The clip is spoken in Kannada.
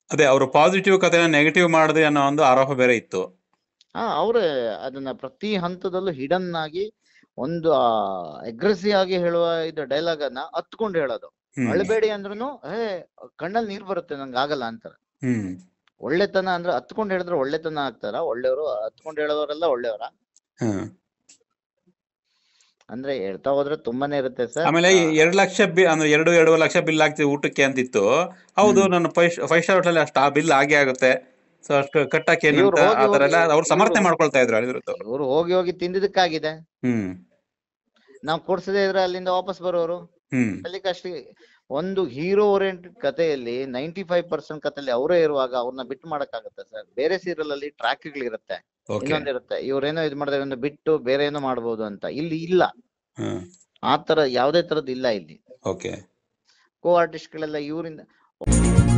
ಅದೇ ಅವರು ಪಾಸಿಟಿವ್ ಕಥೆನ ನೆಗೆಟಿವ್ ಮಾಡಿದೆ ಅನ್ನೋ ಒಂದು ಆರೋಪ ಬೇರೆ ಇತ್ತು ಹಾ ಅವ್ರೆ ಅದನ್ನ ಪ್ರತಿ ಹಂತದಲ್ಲೂ ಹಿಡನ್ ಆಗಿ ಒಂದು ಅಗ್ರೆಸಿವ್ ಆಗಿ ಹೇಳುವ ಇದು ಡೈಲಾಗ್ ಅನ್ನ ಹತ್ಕೊಂಡು ಹೇಳೋದು ಹ್ಮ್ ಅಳ್ಬೇಡಿ ಅಂದ್ರೂ ಏ ಕಣ್ಣಲ್ಲಿ ನೀರ್ ಬರುತ್ತೆ ನಂಗೆ ಆಗಲ್ಲ ಅಂತಾರೆ ಹ್ಮ್ ಒಳ್ಳೆತನ ಅಂದ್ರೆ ಹತ್ಕೊಂಡು ಹೇಳಿದ್ರೆ ಒಳ್ಳೆತನ ಆಗ್ತಾರ ಒಳ್ಳೆಯವರು ಹತ್ಕೊಂಡು ಹೇಳೋರೆಲ್ಲ ಒಳ್ಳೆಯವರ ಹ್ಮ್ ಅಂದ್ರೆ ಹೇಳ್ತಾ ಹೋದ್ರೆ ತುಂಬಾನೇ ಇರುತ್ತೆ ಸರ್ ಆಮೇಲೆ ಈ ಎರಡ್ ಲಕ್ಷ ಬಿ ಅಂದ್ರೆ ಎರಡು ಎರಡು ಲಕ್ಷ ಬಿಲ್ ಆಗ್ತಿದೆ ಊಟಕ್ಕೆ ಅಂತಿತ್ತು ಹೌದು ನನ್ನ ಫೈವ್ ಫೈವ್ ಸ್ಟಾರ್ ಹೋಟೆಲ್ ಅಷ್ಟು ಆ ಬಿಲ್ ಆಗೇ ಆಗುತ್ತೆ ಸೊ ಅಷ್ಟು ಕಟ್ಟಕ್ಕೆ ಇವ್ರು ಏನಂತ ಹೋಗಿ ಆ ತರ ಎಲ್ಲ ಹೋಗಿ- ಅವ್ರು ಸಮರ್ಥನೆ ಇವ್ರು- ಮಾಡ್ಕೊಳ್ತಾ ಇದ್ರು ಅಲ್ಲಿರೋದು ಇವ್ರು ಹೋಗಿ ಹೋಗಿ ತಿಂದಿದ್ದಕ್ಕಾಗಿದೆ ಹ್ಮ್ ನಾವ್ ಕೊಡ್ಸದೇ ಇದ್ರೆ ಅಲ್ಲಿಂದ ವಾಪಸ್ ಬರೋರು ಹ್ಮ್ ಅಷ್ಟೇ ಒಂದು ಹೀರೋ ಓರಿಯೆಂಟೆಡ್ ಕಥೆಯಲ್ಲಿ ನೈಂಟಿ ಫೈವ್ ಪರ್ಸೆಂಟ್ ಕಥೆಯಲ್ಲಿ ಅವರೇ ಇರುವಾಗ ಅವ್ರನ್ನ ಬಿಟ್ಟು ಮಾಡಕ್ಕಾಗತ್ತೆ ಸರ್ ಬೇರೆ ಸೀರಿಯಲ್ ಅಲ್ಲಿ ಟ್ರ್ಯಾಕ್ ಇರುತ್ತೆ ಓಕೆ ಇನ್ನೊಂದಿರುತ್ತೆ ಇವ್ರೇನೋ ಇದ್ ಮಾಡಿದ್ರೆ ಒಂದು ಬಿಟ್ಟು ಬೇರೆ ಏನೋ ಮಾಡ್ಬೋದು ಅಂತ ಇಲ್ಲಿ ಇಲ್ಲ ಹ್ಮ್ ಆ ತರ ಯಾವ್ದೇ ತರದ್ ಇಲ್ಲ ಇಲ್ಲಿ ಓಕೆ ಕೋ ಆರ್ಟಿಸ್ಟ್ ಗಳೆಲ್ಲ ಇವರಿಂದ